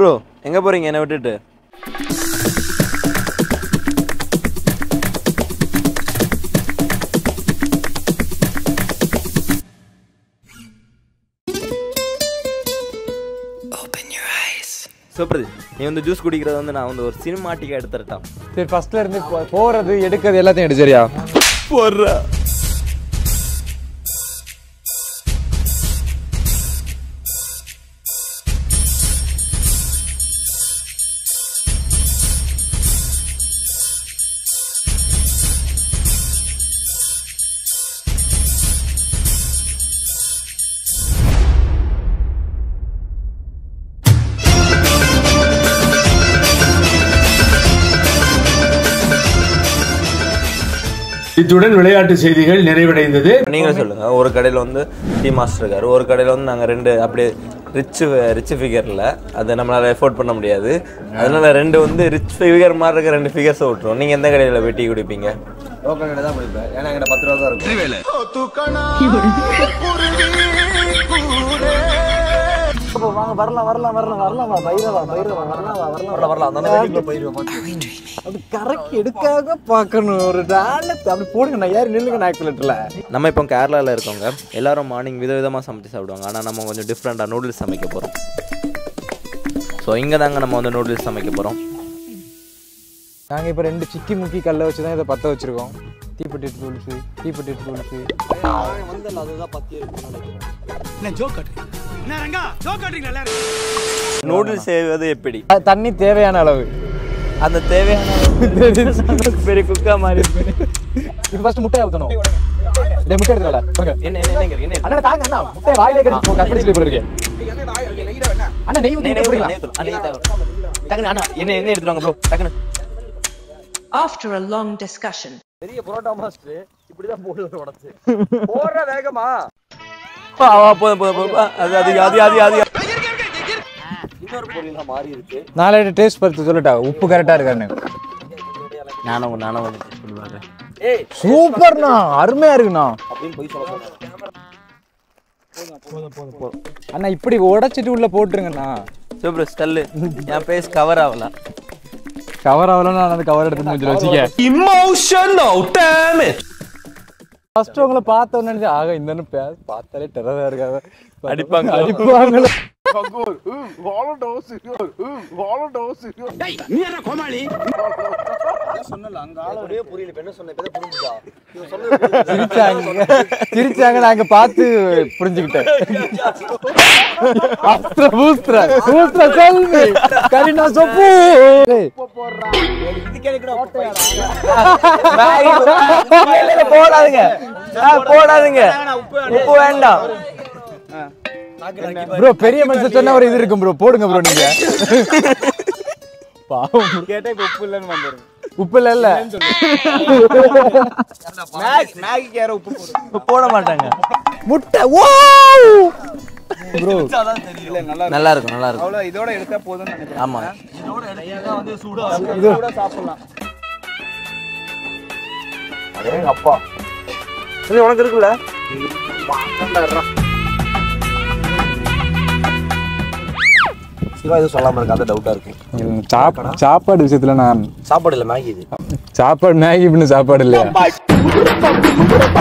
Bro எங்கே போகிறீங்க என்னை விட்டுட்டு சூப்பர் நீ வந்து ஜூஸ் குடிக்கிறது வந்து நான் வந்து ஒரு சினிமாட்டிக்காக எடுத்துட்டேன் சரி ஃபர்ஸ்ட்ல இருந்து போ- போறது எடுக்கிறது எல்லாத்தையும் எடு சரியா போடுறா இத்துடன் விளையாட்டு செய்திகள் நிறைவடைந்தது நீங்களும் சொல்லுங்க ஒரு கடையில் வந்து டீ மாஸ்டர் இருக்காரு ஒரு கடையில் வந்து நாங்கள் ரெண்டு அப்படியே ரிச் ரிச் ஃபிகரில் அதை நம்மளால எஃபோர்ட் பண்ண முடியாது அதனால ரெண்டு வந்து ரிச் ஃபிகர் மாதிரி இருக்க ரெண்டு ஃபிகர்ஸை விட்டுரும் நீங்கள் எந்த கடையில் போய் டீ குடிப்பீங்க லோக்கல் கடை தான் போயிருப்பேன் ஏன்னா எங்கிட்ட பத்து ரூபா தான் இருக்கும் வாங்க வரலாம் வரலாம் வரலாம் வரலாமா பைரவா பைரவா வரலாமா வரலாம் வரலாம் அந்த வீட்டுக்குள்ள போயிருவேன் அப்படி கரெக்ட் எடுக்காக பார்க்கணும் ஒரு டாலத் அப்படி போடுங்க நான் ஏறி நில்லுங்க நான் ஆக்சிலேட்டர்ல நம்ம இப்போ கேரளாவில் இருக்கவங்க எல்லாரும் மார்னிங் விதவிதமாக சமைச்சு சாப்பிடுவாங்க ஆனால் நம்ம கொஞ்சம் டிஃப்ரெண்ட்டாக நூடுல்ஸ் சமைக்க போகிறோம் ஸோ இங்கே தாங்க நம்ம வந்து நூடுல்ஸ் சமைக்க போகிறோம் நாங்க இப்ப ரெண்டு சிக்கி முக்கி கல்ல வச்சு தான் இதை பத்த வச்சிருக்கோம் தீப்பெட்டி தூளுசு தீப்பெட்டி தூளுசு நூடுல்ஸ் செய்வது எப்படி அது தண்ணி தேவையான அளவு அந்த தேவையான அளவுக்கு பெரிய குக்கா மாதிரி இருக்கு இப்போ ஃபர்ஸ்ட் முட்டையை ஊத்தணும் டேய் முட்டை எடுத்துடல வாங்க என்ன என்ன என்ன என்ன அண்ணா தாங்க அண்ணா முட்டை வாயிலே கட்டி போ கட் பண்ணி சொல்லி போறீங்க அண்ணா நெய் ஊத்தி நெய் போடுங்க ஊத்து, நெய் ஊத்து. டக்குனு அண்ணா என்ன என்ன எடுத்துட்டு வாங்க ப்ரோ டக்குனு After a long discussion, பெரிய புரோட்டா மாஸ்டர் இப்படிதான் போடுவார் உடச்சு போடுற வேகமா ஆ, ஆ, போதும் போதும் போதும் ஆ, அது அது அது அது அது இன்னொரு பொருள் மாறி இருக்கு நாளைக்கு டேஸ்ட் பார்த்து சொல்லட்டா உப்பு கரெக்டா இருக்கான்னு நானும் நானும் வந்து சொல்லுவாங்க ஏய் சூப்பர்ண்ணா அருமையா இருக்குண்ணா அப்படின்னு போய் சொல்ல போறேன் அண்ணா இப்படி உடைச்சிட்டு உள்ள போட்டுருங்கண்ணா சூப்பர் ஸ்டல்லு என் பேஸ் கவர் ஆகல கவர் ஆகலன்னா நான் அந்த கவர் எடுத்து மூஞ்சில வச்சுக்க இமோஷனல் டேமேஜ் ஃபர்ஸ்ட் உங்களை பார்த்த உடனே ஆக இந்த பேச பார்த்தாலே டெரரா இருக்காங்க அடிப்பாங்க. அடிப்பாங்களோ ஒரே புரியல இப்ப என்ன சொன்ன இப்ப புரிஞ்சுதா இவன் சொன்னது சிரிச்சாங்க சிரிச்சாங்க நாங்க பார்த்து புரிஞ்சுக்கிட்டேன் அஸ்திர பூஸ்திர பூஸ்திர செல்வி கரினா சொப்பு ஏய், போடாதுங்க போடாதுங்க உப்பு வேண்டாம் ப்ரோ பெரிய மனுஷன் சொன்ன ஒரு இது இருக்கும் ப்ரோ போடுங்க ப்ரோ நீங்க பாவம் கேட்டா இப்ப உப்பு இல்லன்னு வந்துரும் உப்பு இல்ல இல்ல மேகி மேகிக்கு யாரோ உப்பு போடு உப்பு போட மாட்டாங்க முட்டை ஓ ப்ரோ இல்ல நல்லா நல்லா இருக்கும் நல்லா இருக்கும் அவ்வளவு இதோட எடுத்தா போதும்னு நினைக்கிறேன் ஆமா இதோட எடுத்தா வந்து சூடா இதோட சாப்பிடலாம் அப்பா இது உனக்கு இருக்குல்ல சிவா எதுவும் சொல்லாம இருக்கு அந்த டவுட்டா இருக்கு சாப்பாடு சாப்பாடு விஷயத்துல நான் சாப்பாடு இல்ல மேகி இது சாப்பாடு மேகி பண்ண சாப்பாடு இல்லையா